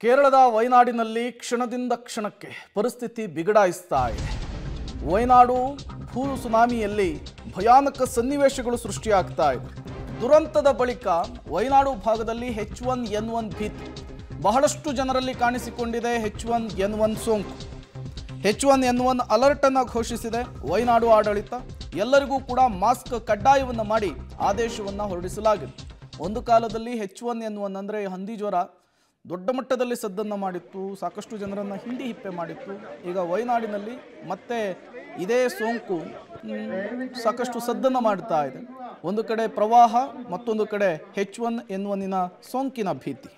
ಕೇರಳದ ವಯನಾಡಿನಲ್ಲಿ ಕ್ಷಣದಿಂದ ಕ್ಷಣಕ್ಕೆ ಪರಿಸ್ಥಿತಿ ಬಿಗಡಾಯಿಸ್ತಾ ಇದೆ ವಯನಾಡು ಭೂ ಸುನಾಮಿಯಲ್ಲಿ ಭಯಾನಕ ಸನ್ನಿವೇಶಗಳು ಸೃಷ್ಟಿಯಾಗ್ತಾ ಇದೆ ದುರಂತದ ಬಳಿಕ ವಯನಾಡು ಭಾಗದಲ್ಲಿ ಹೆಚ್ ಒನ್ ಎನ್ ಒನ್ ಭೀತಿ ಬಹಳಷ್ಟು ಜನರಲ್ಲಿ ಕಾಣಿಸಿಕೊಂಡಿದೆ ಹೆಚ್ ಒನ್ ಎನ್ ಒನ್ ಸೋಂಕು H one N one alert ಅನ್ನು ಘೋಷಿಸಿದೆ ವಯನಾಡು ಆಡಳಿತ ಎಲ್ಲರಿಗೂ ಕೂಡ ಮಾಸ್ಕ್ ಕಡ್ಡಾಯವನ್ನು ಮಾಡಿ ಆದೇಶವನ್ನು ಹೊರಡಿಸಲಾಗಿದೆ ಒಂದು ಕಾಲದಲ್ಲಿ ಹೆಚ್ ಒನ್ ಎನ್ ಒನ್ ಅಂದರೆ ಹಂದಿ ಜ್ವರ ದೊಡ್ಡ ಮಟ್ಟದಲ್ಲಿ ಸದ್ದನ್ನು ಮಾಡಿತ್ತು ಸಾಕಷ್ಟು ಜನರನ್ನು ಹಿಂಡಿ ಹಿಪ್ಪೆ ಮಾಡಿತ್ತು ಈಗ ವಯನಾಡಿನಲ್ಲಿ ಮತ್ತೆ ಇದೇ ಸೋಂಕು ಮ್, ಸಾಕಷ್ಟು ಸದ್ದನ್ನು ಮಾಡ್ತಾ ಇದೆ ಒಂದು ಕಡೆ ಪ್ರವಾಹ ಮತ್ತೊಂದು ಕಡೆ ಹೆಚ್ ಒನ್ ಎನ್ ಒನ್ನಿನ ಸೋಂಕಿನ ಭೀತಿ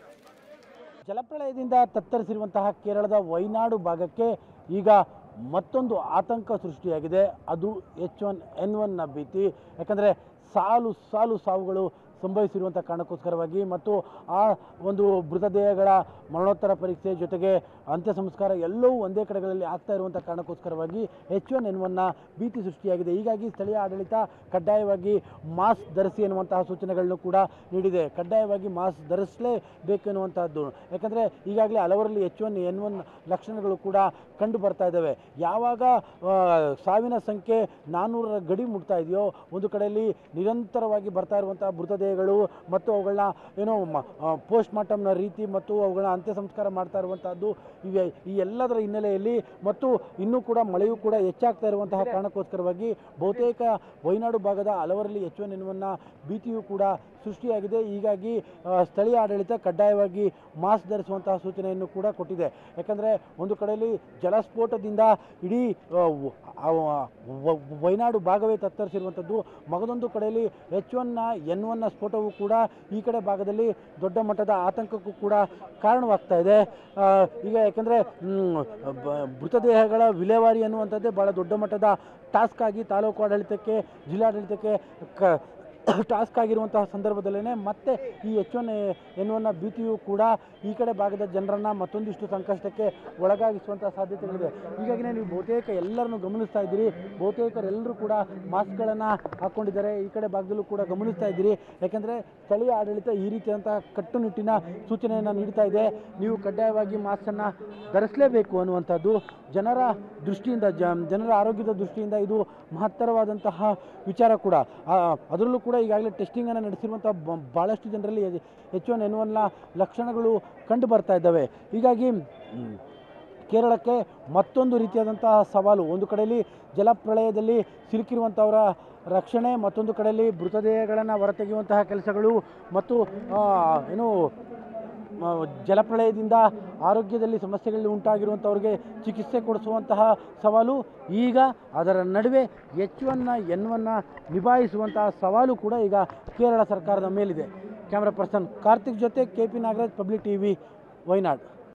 ಜಲಪ್ರಳಯದಿಂದ ತತ್ತರಿಸಿರುವಂತಹ ಕೇರಳದ ವೈನಾಡು ಭಾಗಕ್ಕೆ ಈಗ ಮತ್ತೊಂದು ಆತಂಕ ಸೃಷ್ಟಿಯಾಗಿದೆ ಅದು ಎಚ್ ಒನ್ ಎನ್ ಒನ್ನ ಭೀತಿ ಯಾಕಂದರೆ ಸಾಲು ಸಾಲು ಸಾವುಗಳು ಸಂಭವಿಸಿರುವಂಥ ಕಾರಣಕ್ಕೋಸ್ಕರವಾಗಿ ಮತ್ತು ಆ ಒಂದು ಮೃತದೇಹಗಳ ಮರಣೋತ್ತರ ಪರೀಕ್ಷೆ ಜೊತೆಗೆ ಅಂತ್ಯ ಸಂಸ್ಕಾರ ಎಲ್ಲವೂ ಒಂದೇ ಕಡೆಗಳಲ್ಲಿ ಆಗ್ತಾ ಇರುವಂಥ ಕಾರಣಕ್ಕೋಸ್ಕರವಾಗಿ ಎಚ್ ಒನ್ ಎನ್ ಒನ್ನ ಭೀತಿ ಸೃಷ್ಟಿಯಾಗಿದೆ ಹೀಗಾಗಿ ಸ್ಥಳೀಯ ಆಡಳಿತ ಕಡ್ಡಾಯವಾಗಿ ಮಾಸ್ಕ್ ಧರಿಸಿ ಎನ್ನುವಂತಹ ಸೂಚನೆಗಳನ್ನು ಕೂಡ ನೀಡಿದೆ ಕಡ್ಡಾಯವಾಗಿ ಮಾಸ್ಕ್ ಧರಿಸಲೇಬೇಕು ಎನ್ನುವಂತಹದ್ದು ಯಾಕಂದರೆ ಈಗಾಗಲೇ ಹಲವರಲ್ಲಿ ಎಚ್ ಒನ್ ಎನ್ ಒನ್ ಲಕ್ಷಣಗಳು ಕೂಡ ಕಂಡು ಬರ್ತಾ ಇದ್ದಾವೆ ಯಾವಾಗ ಆ, ಸಾವಿನ ಸಂಖ್ಯೆ ನಾನ್ನೂರರ ಗಡಿ ಮುಟ್ತಾ ಇದೆಯೋ ಒಂದು ಕಡೆಯಲ್ಲಿ ನಿರಂತರವಾಗಿ ಬರ್ತಾ ಇರುವಂತಹ ಮೃತದೇಹಗಳು ಮತ್ತು ಅವುಗಳನ್ನ ಏನೋ ಪೋಸ್ಟ್ ಮಾರ್ಟಮ್ನ ರೀತಿ ಮತ್ತು ಅವುಗಳನ್ನ ಅಂತ್ಯ ಸಂಸ್ಕಾರ ಮಾಡ್ತಾ ಇರುವಂತಹದ್ದು ಇವೆ ಈ ಎಲ್ಲದರ ಹಿನ್ನೆಲೆಯಲ್ಲಿ ಮತ್ತು ಇನ್ನೂ ಕೂಡ ಮಳೆಯೂ ಕೂಡ ಹೆಚ್ಚಾಗ್ತಾ ಇರುವಂತಹ ಕಾರಣಕ್ಕೋಸ್ಕರವಾಗಿ ಬಹುತೇಕ ವಯನಾಡು ಭಾಗದ ಹಲವರಲ್ಲಿ ಎಚ್ ಒನ್ ಎನ್ನುವನ್ನ ಭೀತಿಯೂ ಕೂಡ ಸೃಷ್ಟಿಯಾಗಿದೆ ಹೀಗಾಗಿ ಆ, ಸ್ಥಳೀಯ ಆಡಳಿತ ಕಡ್ಡಾಯವಾಗಿ ಮಾಸ್ಕ್ ಧರಿಸುವಂತಹ ಸೂಚನೆಯನ್ನು ಕೂಡ ಕೊಟ್ಟಿದೆ ಯಾಕಂದರೆ ಒಂದು ಕಡೆಯಲ್ಲಿ ಜಲಸ್ಫೋಟದಿಂದ ಇಡೀ ಆ, ವ- ಆ, ವ- ವಯನಾಡು ಭಾಗವೇ ತತ್ತರಿಸಿರುವಂಥದ್ದು ಮಗದೊಂದು ಕಡೆಯಲ್ಲಿ ಎಚ್ ಒನ್ನ ಎನ್ ಒನ್ನ ಸ್ಫೋಟವು ಕೂಡ ಈ ಕಡೆ ಭಾಗದಲ್ಲಿ ದೊಡ್ಡ ಮಟ್ಟದ ಆತಂಕಕ್ಕೂ ಕೂಡ ಕಾರಣವಾಗ್ತಾ ಇದೆ ಆ, ಈಗ ಯಾಕಂದರೆ ಮೃತದೇಹಗಳ ವಿಲೇವಾರಿ ಅನ್ನುವಂಥದ್ದೇ ಭಾಳ ದೊಡ್ಡ ಮಟ್ಟದ ಟಾಸ್ಕ್ ಆಗಿ ತಾಲೂಕು ಆಡಳಿತಕ್ಕೆ ಜಿಲ್ಲಾಡಳಿತಕ್ಕೆ ಕ ಟಾಸ್ಕ್ ಆಗಿರುವಂತಹ ಸಂದರ್ಭದಲ್ಲೇ ಮತ್ತೆ ಈ ಎಚ್ ಒನ್ ಎನ್ನುವನ್ನ ಭೀತಿಯು ಕೂಡ ಈ ಕಡೆ ಭಾಗದ ಜನರನ್ನು ಮತ್ತೊಂದಿಷ್ಟು ಸಂಕಷ್ಟಕ್ಕೆ ಒಳಗಾಗಿಸುವಂತಹ ಸಾಧ್ಯತೆಗಳಿದೆ ಹೀಗಾಗಿ ನೀವು ಬಹುತೇಕ ಎಲ್ಲರನ್ನು ಗಮನಿಸ್ತಾ ಇದ್ದೀರಿ ಬಹುತೇಕರೆಲ್ಲರೂ ಕೂಡ ಮಾಸ್ಕ್ಗಳನ್ನು ಹಾಕ್ಕೊಂಡಿದ್ದಾರೆ ಈ ಕಡೆ ಭಾಗದಲ್ಲೂ ಕೂಡ ಗಮನಿಸ್ತಾ ಇದ್ದೀರಿ ಯಾಕೆಂದರೆ ಸ್ಥಳೀಯ ಆಡಳಿತ ಈ ರೀತಿಯಾದಂತಹ ಕಟ್ಟುನಿಟ್ಟಿನ ಸೂಚನೆಯನ್ನು ನೀಡ್ತಾ ಇದೆ ನೀವು ಕಡ್ಡಾಯವಾಗಿ ಮಾಸ್ಕನ್ನು ಧರಿಸಲೇಬೇಕು ಅನ್ನುವಂಥದ್ದು ಜನರ ದೃಷ್ಟಿಯಿಂದ ಜ ಜನರ ಆರೋಗ್ಯದ ದೃಷ್ಟಿಯಿಂದ ಇದು ಮಹತ್ತರವಾದಂತಹ ವಿಚಾರ ಕೂಡ ಆ, ಅದರಲ್ಲೂ ಕೂಡ ಈಗಾಗಲೇ ಟೆಸ್ಟಿಂಗನ್ನು ನಡೆಸಿರುವಂಥ ಬ- ಭಾಳಷ್ಟು ಜನರಲ್ಲಿ ಎಚ್ ಒನ್ ಎನ್ ಒನ್ನ ಲಕ್ಷಣಗಳು ಕಂಡು ಬರ್ತಾ ಇದ್ದಾವೆ ಹೀಗಾಗಿ ಮ್, ಕೇರಳಕ್ಕೆ ಮತ್ತೊಂದು ರೀತಿಯಾದಂತಹ ಸವಾಲು ಒಂದು ಕಡೆಯಲ್ಲಿ ಜಲಪ್ರಳಯದಲ್ಲಿ ಸಿಲುಕಿರುವಂಥವರ ರಕ್ಷಣೆ ಮತ್ತೊಂದು ಕಡೆಯಲ್ಲಿ ಮೃತದೇಹಗಳನ್ನು ಹೊರತೆಗೆಯುವಂತಹ ಕೆಲಸಗಳು ಮತ್ತು ಆ, ಏನು ಮ, ಜಲಪ್ರಳಯದಿಂದ ಆರೋಗ್ಯದಲ್ಲಿ ಸಮಸ್ಯೆಗಳು ಉಂಟಾಗಿರುವಂಥವ್ರಿಗೆ ಚಿಕಿತ್ಸೆ ಕೊಡಿಸುವಂತಹ ಸವಾಲು ಈಗ ಅದರ ನಡುವೆ ಎಚ್ ಒನ್ನ ಎನ್ ಒನ್ನ ನಿಭಾಯಿಸುವಂತಹ ಸವಾಲು ಕೂಡ ಈಗ ಕೇರಳ ಸರ್ಕಾರದ ಮೇಲಿದೆ ಕ್ಯಾಮ್ರಾ ಪರ್ಸನ್ ಕಾರ್ತಿಕ್ ಜೊತೆ K P Nagaraj public T V Wayanad